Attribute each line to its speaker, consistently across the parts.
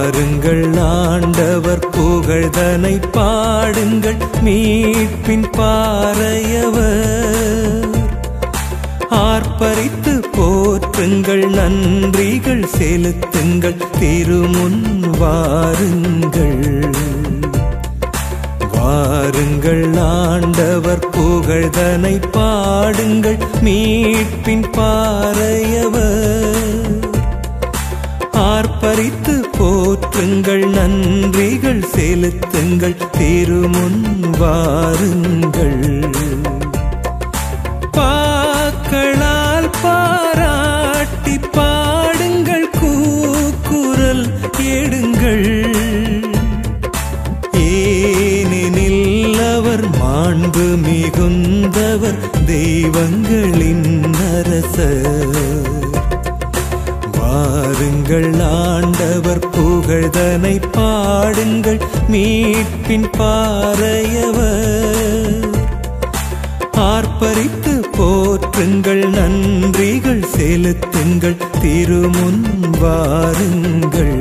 Speaker 1: வாருங்கள் ஆண்டவர் புகழ்தனை பாடுங்கள் மீட்பின் பாறையவர் ஆர்ப்பரித்து போற்றுங்கள் நன்றிகள் செலுத்துங்கள் திருமுன் வாருங்கள் வாருங்கள் ஆண்டவர் புகழ்தனை பாடுங்கள் மீட்பின் பாறையவர் ஆர்ப்பரித்து போற்றுங்கள் நன்றிகள் செலுத்துங்கள் திருமுன் வாருங்கள் பாக்களால் பாராட்டி பாடுங்கள் கூக்குரல் எடுங்கள் ஏனெனில் அவர் மாண்பு மிகுந்தவர் தெய்வங்களின் அரசர் வாருங்கள் ஆண்டவர் புகழ்தனை பாடுங்கள் மீட்பின் பாறையவர் ஆர்ப்பரித்து போற்றுங்கள் நன்றிகள் செலுத்துங்கள் திருமுன் வாருங்கள்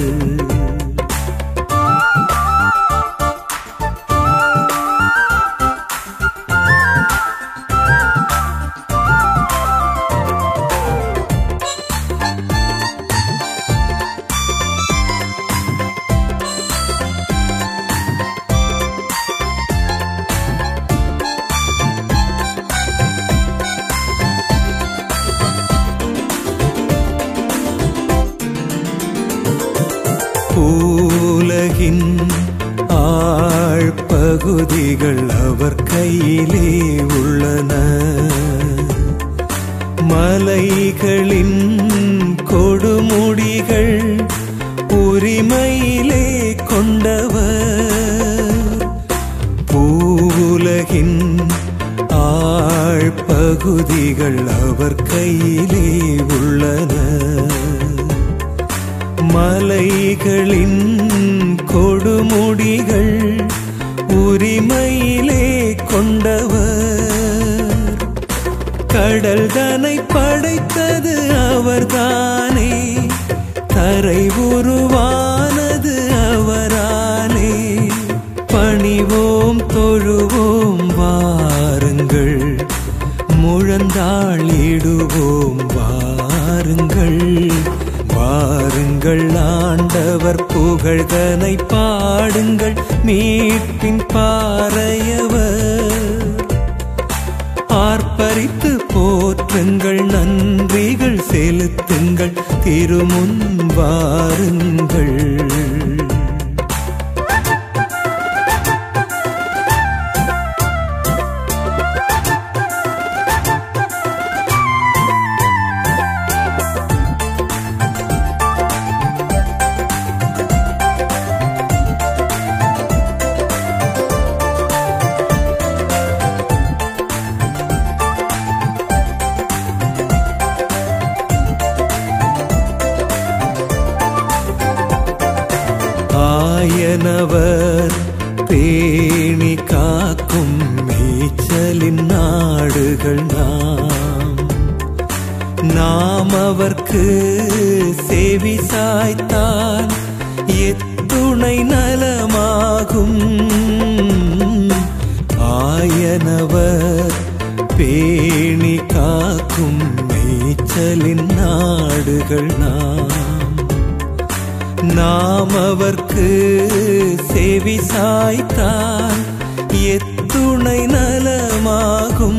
Speaker 1: பூலகின் ஆழ்பகுதிகள் அவர் கையிலே உள்ளன மலைகளின் கொடுமுடிகள் உரிமையிலே கொண்டவர் பூவுலகின் ஆழ்பகுதிகள் அவர் கையிலே உள்ளன மலைகளின் கொடுமுடிகள் உரிமையிலே கொண்டவர் கடல் தனை படைத்தது அவர்தானே தரை உருவானது அவராலே பணிவோம் தொழுவோம் வாருங்கள் முழந்தாளிடுவோம் வாருங்கள் வாருங்கள் ஆண்டவர் புகழ்தனை பாடுங்கள் மீட்பின் பாறையவர் ஆர்ப்பரித்து போற்றுங்கள் நன்றிகள் செலுத்துங்கள் திருமுன் வாருங்கள் ஆயனவர் பேணி காக்கும் மேய்ச்சலின் நாடுகள் நாம் நாம் அவர்க்கு செவி சாய்த்தால் எத்துணை நலமாகும் ஆயனவர் பேணி காக்கும் மேய்ச்சலின் நாடுகள் நாம் நாம் அவர்க்கு செவி சாய்த்தால் எத்துணை நலமாகும்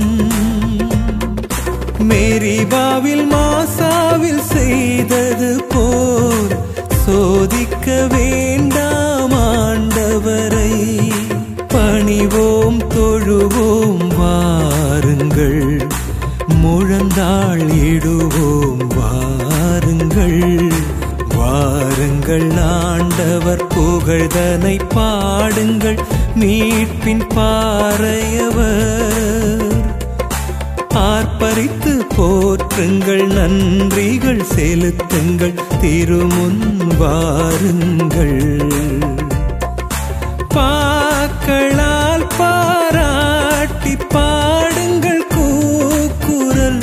Speaker 1: மேரிபாவில் மாசாவில் செய்தது போல் சோதிக்க வேண்டாம் ஆண்டவரை பணிவோம் தொழுவோம் வாருங்கள் முழந்தாள் இடுவோம் வாருங்கள் வாருங்கள் ஆண்டவர் புகழ்தனை பாடுங்கள் மீட்பின் பாறையவர் ஆர்ப்பரித்து போற்றுங்கள் நன்றிகள் செலுத்துங்கள் திருமுன் வாருங்கள் பாக்களால் பாராட்டி பாடுங்கள் கூக்குரல்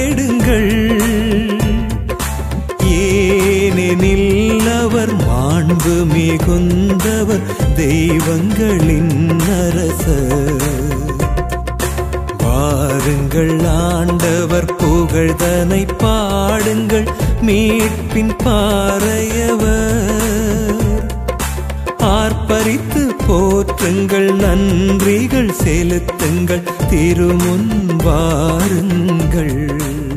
Speaker 1: எடுங்கள் ஏனெனில் அவர் மாண்பு அன்பு மிகுந்தவர் தெய்வங்களின் அரசர் பாருங்கள் ஆண்டவர் புகழ்தனை பாடுங்கள் மீட்பின் பாறையவர் ஆர்ப்பரித்து போற்றுங்கள் நன்றிகள் செலுத்துங்கள் திருமுன் வாருங்கள்